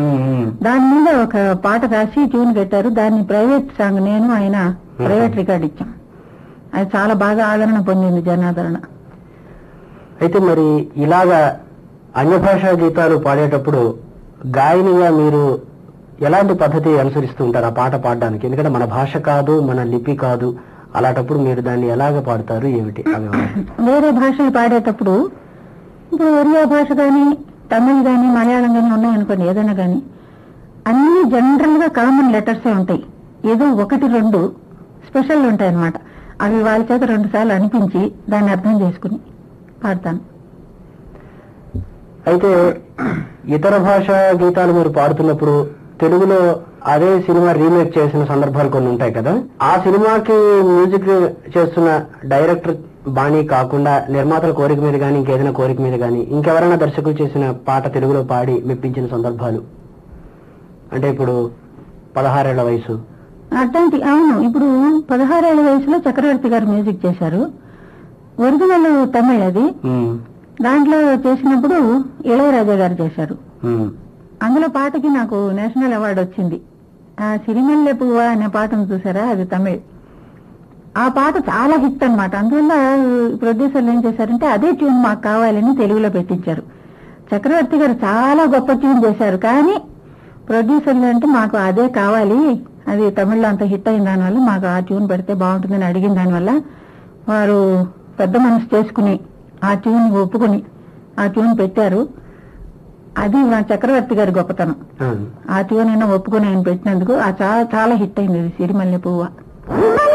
ఉమ్, ఉమ్. దాని మీద ఒక పాట రాసి ట్యూన్ కట్టారు దాన్ని ప్రైవేట్ సాంగ్ నేను ఆయన ప్రైవేట్ రికార్డ్ ఇచ్చాం అది చాలా బాగా ఆదరణ పొందింది జనాదరణ అయితే మరి ఇలాగా అన్య భాషా గీతాలు పాడేటప్పుడు గాయనిగా మీరు ఎలాంటి పద్ధతి అనుసరిస్తూ ఉంటారు ఆ పాట పాడడానికి ఎందుకంటే మన భాష కాదు మన లిపి కాదు అలాంటప్పుడు మీరు దాన్ని ఎలాగ పాడతారు ఏమిటి ఆ వివరాలు. వేరే భాషలు పాడేటప్పుడు ఇప్పుడు ఒరియా భాష కానీ తమిళ్ కానీ మలయాళం కానీ ఉన్నాయనుకోండి ఏదైనా కానీ అన్ని జనరల్ గా కామన్ లెటర్సే ఉంటాయి ఏదో ఒకటి రెండు స్పెషల్ ఉంటాయి అన్నమాట అవి వాళ్ళ చేత రెండు సార్లు అనిపించి దాన్ని అర్థం చేసుకుని పాడతాను అయితే ఇతర భాషా గీతాలు మీరు పాడుతున్నప్పుడు తెలుగులో అదే సినిమా రీమేక్ చేసిన సందర్భాలు కొన్ని ఉంటాయి కదా ఆ సినిమాకి మ్యూజిక్ చేస్తున్న డైరెక్టర్ బాణీ కాకుండా నిర్మాతల కోరిక మీద కానీ ఇంకేదైనా కోరిక మీద కానీ ఇంకెవరైనా దర్శకులు చేసిన పాట తెలుగులో పాడి మెప్పించిన సందర్భాలు అంటే ఇప్పుడు పదహారేళ్ల వయసు అట్లాంటి అవును ఇప్పుడు పదహారేళ్ల వయసులో చక్రవర్తి గారు మ్యూజిక్ చేశారు ఒరిజినల్ తమిళ్ అది ఉమ్, దాంట్లో చేసినప్పుడు ఇళయరాజా గారు చేశారు ఉమ్, అందులో పాటకి నాకు నేషనల్ అవార్డు వచ్చింది ఆ సిరిమల్లె పువ్వా అనే పాటను చూసారా అది తమిళ్ ఆ పాట చాలా హిట్ అన్నమాట అందువల్ల ప్రొడ్యూసర్లు ఏం చేశారంటే అదే ట్యూన్ మాకు కావాలని తెలుగులో పెట్టించారు చక్రవర్తి గారు చాలా గొప్ప ట్యూన్ చేశారు కానీ ప్రొడ్యూసర్లు అంటే మాకు అదే కావాలి అది తమిళ్లో అంత హిట్ అయిన దానివల్ల మాకు ఆ ట్యూన్ పెడితే బాగుంటుందని అడిగిన దానివల్ల వారు పెద్ద మనసు చేసుకుని ఆ ట్యూన్ ఒప్పుకుని ఆ ట్యూన్ పెట్టారు అది మా చక్రవర్తి గారి గొప్పతనం ఆ. ఆ ట్యూన్ అయినా ఒప్పుకుని ఆయన పెట్టినందుకు ఆ చాలా చాలా హిట్ అయింది ఇది సిరిమల్లె పువ్వ